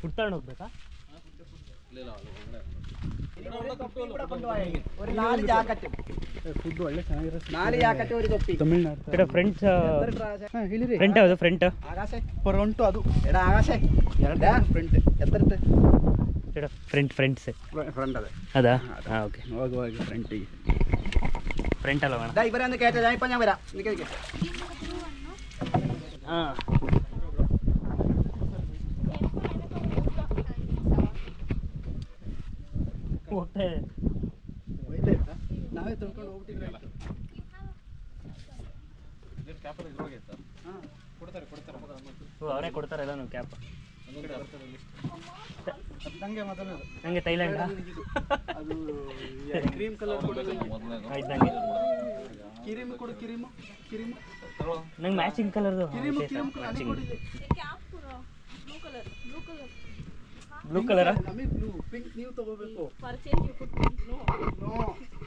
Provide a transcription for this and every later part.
Food ತಗೊಂಡು ಹೋಗ್ಬೇಕಾ ഒരു നാല് ജാക്കറ്റ് ಫುಡ್ ಒಳ್ಳೆ ಚೆನ್ನಾಗಿರೋ നാല് ജാക്കറ്റ് ഒരു തൊപ്പി ತಮಿಳ್ನಾಡು ಕಡೆ ಫ್ರಂಟ್ ಹಾಂ ಹೇಳಿರಿ ಫ್ರಂಟ್ ಯಾವುದು ಫ್ರಂಟ್ ആകാശേ ಪರ್ ಉಂಟು ಅದು എടാ ആകാശേ ಎರಡು ಫ್ರಂಟ್ എത്ര ഇട്ട് ಕಡೆ ಫ್ರಂಟ್ ಫ್ರಂಟ್ಸ್ ಫ್ರಂಟ್ ಅದೇ ಅದಾ ಹಾಂ ಓಕೆ ಹೋಗುವಾಗ ಫ್ರಂಟಿಗೆ ಫ್ರಂಟ್ ಅಲ್ಲ ദാ ഇവരെ ഒന്ന് കയറ്റാ ഞാൻ ഇപ്പൊ ഞാൻ വരാം നിക്ക് നിക്ക് ಹಾಂ ಹೋಗ್ತಾ ಇದೆ ನಾವೇ ತಿಳ್ಕೊಂಡು ಹೋಗ್ಬಿಟ್ಟಿದ್ರೆ ಆಯ್ತು. ಓ, ಅವರೇ ಕೊಡ್ತಾರೆ ಎಲ್ಲ ಕ್ಯಾಪ್ ಅದು ನಂಗೆ ಮೊದಲನೇದು ನನಗೆ ಥೈಲ್ಯಾಂಡ್ ಅದು ಕ್ರೀಮ್ ಕಲರ್ ಇದ್ದಂಗೆ ಕಿರಿಮು ಕೊಡು ಕಿರಿಮು ಕಿರಿಮು ನಂಗೆ ಮ್ಯಾಚಿಂಗ್ ಕಲರ್ದು ಕಿರಿಮು ಕಿರಿಮು ನನಗೆ ಮ್ಯಾಚಿಂಗ್ ಕೊಡಿದೆ ಬ್ಲೂ ಕಲರಾ ನಮಗೆ ಬ್ಲೂ ಪಿಂಕ್ ನೀವು ತಗೋಬೇಕು ನೋ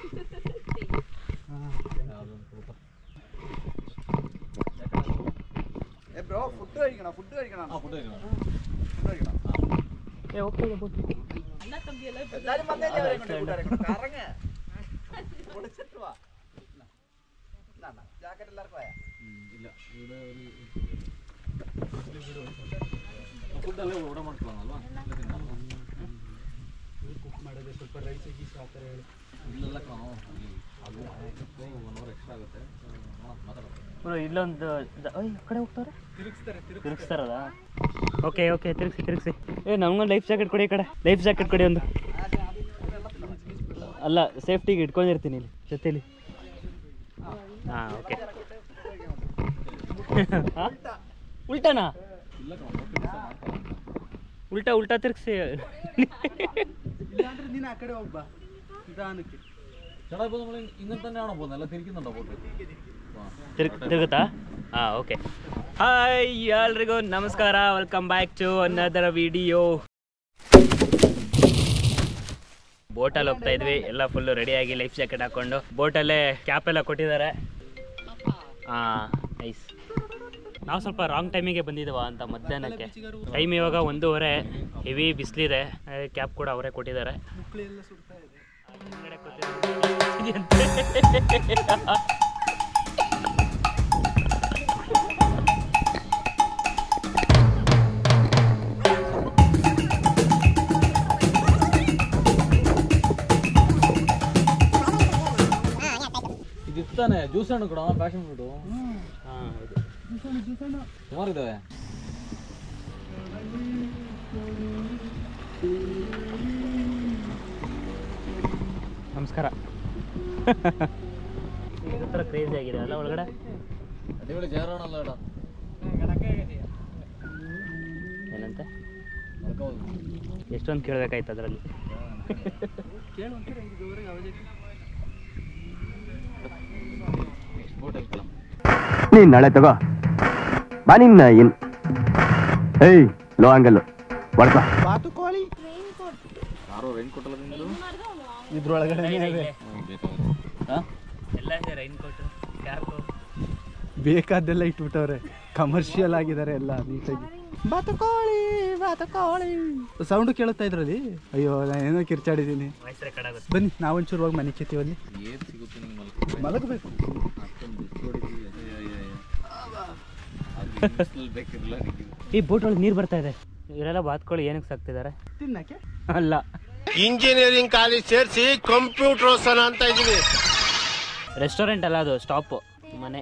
ഏ ബ്രോ ഫുഡ് കഴിക്കണം ഫുഡ് കഴിക്കണം ഫുഡ് കഴിക്കണം ಏ ಹೋಗ್ತದೆ ಬೋಟ್ എല്ലാരും വന്നേ കറങ്ങ പൊടിച്ചിട്ട് വാ ജാക്കറ്റ് എല്ലാവർക്കും ആയാ ಕುಕ್ ಮಾಡೋದು ಸ್ವಲ್ಪ ರೈಸ್ ಗೀಸ್ ಆ ಥರ ಹೇಳಿ ಬ್ರೋ ಇಲ್ಲೊಂದು ದ- ಓಯ್, ಆ ಕಡೆ ಹೋಗ್ತಾರೆ ತಿರುಗಿಸ್ತಾರೆ ತಿರುಗಿ ತಿರುಗಿಸ್ತಾರಲ್ಲ ಓಕೆ ಓಕೆ ತಿರುಗಿಸಿ ತಿರುಗಿಸಿ ಏ ನಮ್ಗೊಂದು ಲೈಫ್ ಜಾಕೆಟ್ ಕೊಡಿ ಈ ಕಡೆ ಲೈಫ್ ಜಾಕೆಟ್ ಕೊಡಿ ಒಂದು ಅಲ್ಲ ಸೇಫ್ಟಿಗೆ ಇಟ್ಕೊಂಡಿರ್ತೀನಿ ಇಲ್ಲಿ ಜೊತೆಲಿ ಹಾಂ ಓಕೆ ಉಲ್ಟಾನಾ ಉಲ್ಟಾ ಉಲ್ಟಾ ತಿರುಗಿಸಿ ಇಲ್ಲಾಂದ್ರೆ ನೀನು ಆ ಕಡೆ ಹೋಗ್ಬಾ ನಿಧಾನಕ್ಕೆ ഇങ്ങനെ തന്നെയാണോ പോകുന്നത് അല്ല തിരിക്കുന്നുണ്ടോ പോട്ട് ತಿರುಗ್ ತಿರುಗುತ್ತಾ ಹಾಂ ಓಕೆ ಹಾಯ್ ಎಲ್ರಿಗೂ ನಮಸ್ಕಾರ welcome back to another video ಬೋಟಲ್ಲಿ ಹೋಗ್ತಾ ಇದ್ವಿ ಎಲ್ಲ ಫುಲ್ಲು ರೆಡಿಯಾಗಿ ಲೈಫ್ ಜಾಕೆಟ್ ಹಾಕೊಂಡು ಬೋಟಲ್ಲೇ ಕ್ಯಾಪ್ ಎಲ್ಲ ಕೊಟ್ಟಿದ್ದಾರೆ ಹಾಂ ನೈಸ್ ನಾವು ಸ್ವಲ್ಪ ರಾಂಗ್ ಟೈಮಿಗೆ ಬಂದಿದ್ದೀವ ಅಂತ ಮಧ್ಯಾಹ್ನಕ್ಕೆ ಟೈಮ್ ಇವಾಗ ಒಂದೂವರೆ ಹೆವಿ ಬಿಸಿಲಿದೆ ಕ್ಯಾಪ್ ಕೂಡ ಅವರೇ ಕೊಟ್ಟಿದ್ದಾರೆ ಮಕ್ಕಳು ಎಲ್ಲ ಸುಡ್ತಾ ಇದೆ ಹಿಂದ್ಗಡೆ ಕೂತಿರೋದು ಇದೆಯಂತೆ. ಇದು ಇರ್ತಾನೆ ಜ್ಯೂಸ್ ಹಣ್ಣು ಕೂಡ ಪ್ಯಾಷನ್ ಫ್ರೂಟು ಹಾ, ಹೌದು. ಸುಮಾರು ಇದಾವೆ ನಮಸ್ಕಾರ ಇದು ಥರ ಕ್ರೇಜಿ ಆಗಿದೆ ಅಲ್ಲ ಒಳಗಡೆ ಅಡಿಪೊಳಿ ಜಯರಾಣ ಅಲ್ಲ ಇಡ ಏನಂತೆ ಮಲ್ಕೋದು ಎಷ್ಟೊಂದು ಕೇಳಬೇಕಾಯ್ತು ಅದರಲ್ಲಿ ಕೇಳು ಅಂತಾರೆ ಇದುವರೆಗೆ ಅವಧಿ ನೆಕ್ಸ್ಟ್ ಬೋಟ್ ಐತಲ್ಲ ನೀನ್ ನಾಳೆ ತಗೋ ಬಾ ನಿನ್ನ ಇನ್ ಏಯ್ ಲೋ ಹಂಗಲ್ಲು ಹೊಡ್ಕೋ ಬಾತು ಕೋಳಿ ಯಾರೋ ರೈನ್ ಕೊಟ್ಟಲ್ಲ ನಿಂದು ಇದ್ರೊಳಗಡೆ ಇದೆ. ಹಾಂ ಎಲ್ಲ ಇದೆ ರೈನ್ ಕೋಟು ಕ್ಯಾಪು ಬೇಕಾದ್ದೆಲ್ಲ ಇಟ್ಬಿಟ್ಟವ್ರೆ ಕಮರ್ಷಿಯಲ್ ಆಗಿದ್ದಾರೆ ಎಲ್ಲ ನೀಟಾಗಿ ಬಾತುಕೋಳಿ ಬಾತುಕೋಳಿ ಸೌಂಡು ಕೇಳುತ್ತಾ ಇದ್ರಲ್ಲಿ ಅಯ್ಯೋ ನಾನು ಏನೋ ಕಿರ್ಚಾಡಿದ್ದೀನಿ ವಾಯ್ಸ್ ರೆಕಾರ್ಡ್ ಆಗುತ್ತೆ ಬನ್ನಿ ನಾವೊಂಚೂರು ಹೋಗಿ ಮನೆ ಕೆತ್ತೀವಲ್ಲಿ ಏನು ಸಿಗುತ್ತೆ ನಿಂಗೆ ಮಲ್ಕೊ ಮಲಗಬೇಕು ಅಷ್ಟೊಂದು ಬಿಸಿಲು ಹೊಡಿತೀವಿ ಅಯ್ಯ, ಅಯ್ಯ, ಅಯ್ಯ. ಅದು ಬಿಸಿಲಲ್ಲಿ ಬೇಕಿರಲ್ಲ ನಿಂಗೆ ಈ ಬೋಟ್ ಒಳಗೆ ನೀರು ಬರ್ತಾ ಇದೆ ಇವರೆಲ್ಲ ಬಾತ್ಕೊಳ್ಳಿ ಏನಕ್ಕೆ ಸಾಕ್ತಿದ್ದಾರೆ ತಿನ್ನಕ್ಕೆ ಅಲ್ಲ ಇಂಜಿನಿಯರಿಂಗ್ ಕಾಲೇಜ್ ಸೇರಿಸಿ ಕಂಪ್ಯೂಟರ್ ಓದ್ಸೋಣ ಅಂತ ಇದೀನಿ ರೆಸ್ಟೋರೆಂಟ್ ಅಲ್ಲ ಅದು ಸ್ಟಾಪು ಮನೆ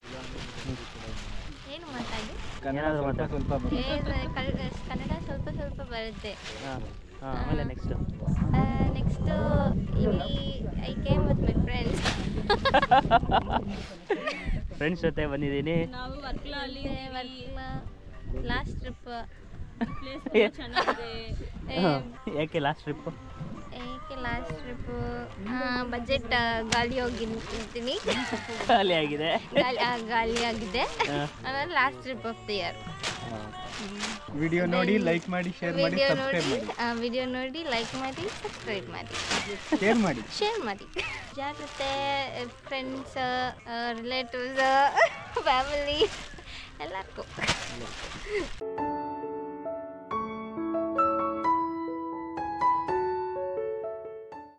ಏನು ಮಾತಾಡಿ ಏನಾದರೂ ಮಾತಾಡ ಸ್ವಲ್ಪ ಏ, ಕಲ್- ಕನ್ನಡ ಸ್ವಲ್ಪ ಸ್ವಲ್ಪ ಬರುತ್ತೆ ಹಾಂ ಹಾಂ ಆಮೇಲೆ ನೆಕ್ಸ್ಟ್ ನೆಕ್ಸ್ಟ್ ಇಲ್ಲಿ I came with my friends friends ಜೊತೆ ಬಂದಿದ್ದೀನಿ ನಾವು ವರ್ಕ್ಲಲ್ಲಿ ಲಾಸ್ಟ್ ಟ್ರಿಪ್ ಯಾಕೆ ಲಾಸ್ಟ್ ಟ್ರಿಪ್ಪು ಏಕೆ ಲಾಸ್ಟ್ ಟ್ರಿಪ್ ಬಜೆಟ್ ಗಾಳಿ ಹೋಗಿರ್ತೀನಿ ಖಾಲಿ ಆಗಿದೆ ಗಾಳಿ ಆ, ಗಾಳಿ ಆಗಿದೆ ಹಾ. ಆಮೇಲೆ last trip of the year video ನೋಡಿ ಲೈಕ್ ಮಾಡಿ ಶೇರ್ ಮಾಡಿ ವಿಡಿಯೋ ಸಬ್ಸ್ಕ್ರೈಬ್ ನೋಡಿ ಮಾಡಿ ವಿಡಿಯೋ ನೋಡಿ ಲೈಕ್ ಮಾಡಿ ಸಬ್ಸ್ಕ್ರೈಬ್ ಮಾಡಿ ಶೇರ್ ಮಾಡಿ ಶೇರ್ ಮಾಡಿ ಜಾಗ್ರತೆ ಫ್ರೆಂಡ್ಸ್ ರಿಲೇಟಿವ್ಸ್ ಫ್ಯಾಮಿಲಿ ಎಲ್ಲರಿಗೂ